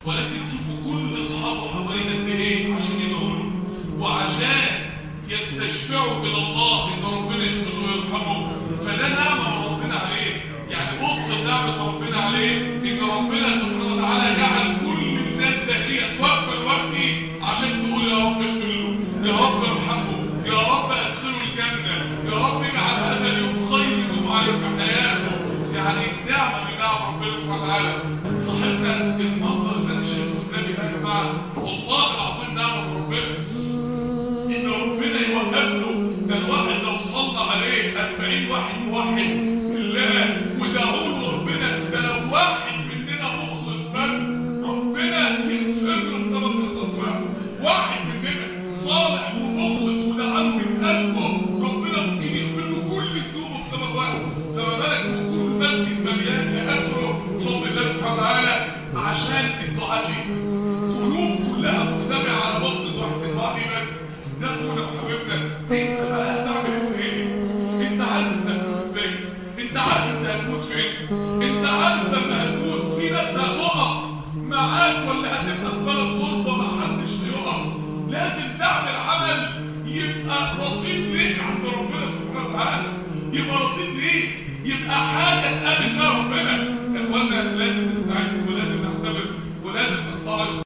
ولكن شوفوا كل اصحابه حوالينا قد ايه عشان يدعوا له وعشان يستشفعوا الى الله ان ربنا يغفر له ويرحمه فده نعمه من ربنا عليه يعني بص نعمه ربنا عليه ان ربنا سبحانه وتعالى جعل كل الناس دهيت واقفه دلوقتي عشان تقول يا رب اغفر له يا رب ارحمه يا رب ادخله الجنه يا رب اجعل هذا اليوم خير يوم عليه في حياته يعني نعمه من نعم ربنا سبحانه وتعالى صاحبنا المنظر اللي انا شايفه قدامي ده يا جماعه والله العظيم نعمه ربنا ان ربنا يوقف له ده الواحد لو صلى عليه 40 واحد موحد بالله ودعوا له ربنا ده لو واحد مننا مخلص بس ربنا يغفر له بسبب الاخلاص واحد مننا صالح ومخلص ودعاه من قلبه ربنا ممكن يغفر له كل ذنوبه بسبب واحد فما بالك بكل مسجد مليان لاخره صوت الله سبحانه وتعالى عشان الدعاء ليك قلوب كلها مجتمعه على بص واحد الواحد بس ده اخونا وحبيبنا انت بقى هتعمل ايه انت عارف انت هتموت فين انت عارف انت هتموت فين انت عارف لما هتموت في ناس هتقف معاك ولا هتبقى في بلد غربه ما حدش هيقف لازم تعمل عمل يبقى رصيد ليك عند ربنا سبحانه وتعالى يبقى رصيد ليك يبقى حاجه تقابل بها ربنا يا اخوانا